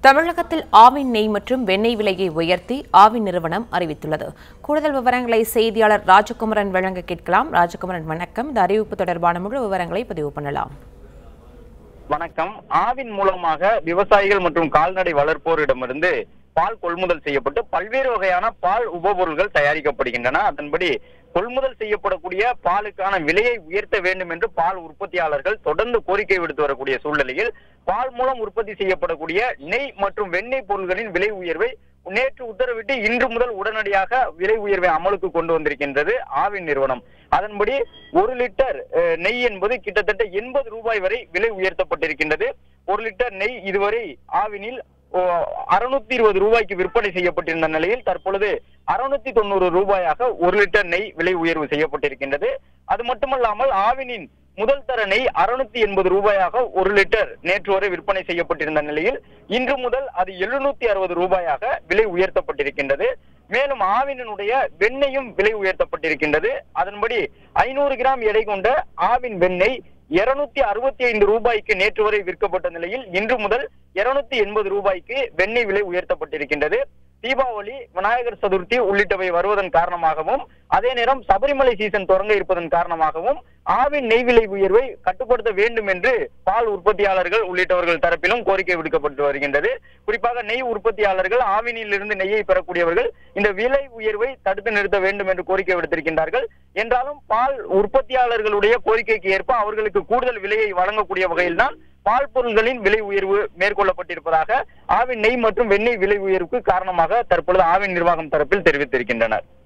தமிழகத்தில் ஆவின் நெய் மற்றும் வெண்ணெய் விலையை உயர்த்தி ஆவின் நிறுவனம் அறிவித்துள்ளது கூடுதல் விவரங்களை செய்தியாளர் ராஜகுமரன் வழங்க கேட்கலாம் ராஜகுமரன் வணக்கம் இந்த அறிவிப்பு தொடர்பான முழு விவரங்களை பதிவு பண்ணலாம் வணக்கம் ஆவின் மூலமாக விவசாயிகள் மற்றும் கால்நடை வளர்ப்போரிடமிருந்து பால் கொள்முதல் செய்யப்பட்டு பல்வேறு வகையான பால் உபபொருள்கள் தயாரிக்கப்படுகின்றன அதன்படி கொள்முதல் செய்யப்படக்கூடிய பாலுக்கான விலையை உயர்த்த வேண்டும் என்று பால் உற்பத்தியாளர்கள் தொடர்ந்து கோரிக்கை விடுத்து வரக்கூடிய சூழ்நிலையில் பால் மூலம் உற்பத்தி செய்யப்படக்கூடிய நெய் மற்றும் வெண்ணெய் பொருள்களின் விலை உயர்வை நேற்று உத்தரவிட்டு இன்று முதல் உடனடியாக விலை உயர்வை அமலுக்கு கொண்டு வந்திருக்கின்றது ஆவின் நிறுவனம் அதன்படி ஒரு லிட்டர் அஹ், நெய் என்பது கிட்டத்தட்ட எண்பது ரூபாய் வரை விலை உயர்த்தப்பட்டிருக்கின்றது ஒரு லிட்டர் நெய் இதுவரை ஆவினில் அறுநூத்தி இருபது ரூபாய்க்கு விற்பனை செய்யப்பட்டிருந்த நிலையில் தற்பொழுது அறுநூத்தி தொண்ணூறு ரூபாயாக ஒரு லிட்டர் நெய் விலை உயர்வு செய்யப்பட்டிருக்கின்றது அது மட்டுமல்லாமல் ஆவினின் முதல் தர நெய் அறுநூத்தி எண்பது ரூபாயாக ஒரு லிட்டர் நேற்று வரை விற்பனை செய்யப்பட்டிருந்த நிலையில் இன்று முதல் அது எழுநூத்தி அறுபது ரூபாயாக விலை உயர்த்தப்பட்டிருக்கின்றது மேலும் ஆவினுடைய வெண்ணெயும் விலை உயர்த்தப்பட்டிருக்கின்றது அதன்படி ஐநூறு கிராம் எடை கொண்ட ஆவின் வெண்ணெய் இருநூத்தி அறுபத்தி ஐந்து ரூபாய்க்கு நேற்று வரை விற்கப்பட்ட நிலையில் இன்று முதல் இருநூத்தி எண்பது ரூபாய்க்கு வெண்ணெய் விலை உயர்த்தப்பட்டிருக்கின்றது தீபாவளி விநாயகர் சதுர்த்தி உள்ளிட்டவை வருவதன் காரணமாகவும் அதே நேரம் சபரிமலை சீசன் தொடங்க இருப்பதன் காரணமாகவும் ஆவின் நெய் விலை உயர்வை கட்டுப்படுத்த வேண்டும் என்று பால் உற்பத்தியாளர்கள் உள்ளிட்டவர்கள் தரப்பிலும் கோரிக்கை விடுக்கப்பட்டு வருகின்றது குறிப்பாக நெய் உற்பத்தியாளர்கள் ஆவினில் இருந்து நெய்யை பெறக்கூடியவர்கள் இந்த விலை உயர்வை தடுத்து நிறுத்த வேண்டும் என்று கோரிக்கை விடுத்திருக்கின்றார்கள் என்றாலும் பால் உற்பத்தியாளர்களுடைய கோரிக்கைக்கு ஏற்ப அவர்களுக்கு கூடுதல் விலையை வழங்கக்கூடிய வகையில்தான் பால் பொருள்களின் விலை உயர்வு மேற்கொள்ளப்பட்டிருப்பதாக ஆவின் நெய் மற்றும் வெண்ணெய் விலை உயர்வுக்கு காரணமாக தற்பொழுது ஆவின் நிர்வாகம் தரப்பில் தெரிவித்திருக்கின்றனர்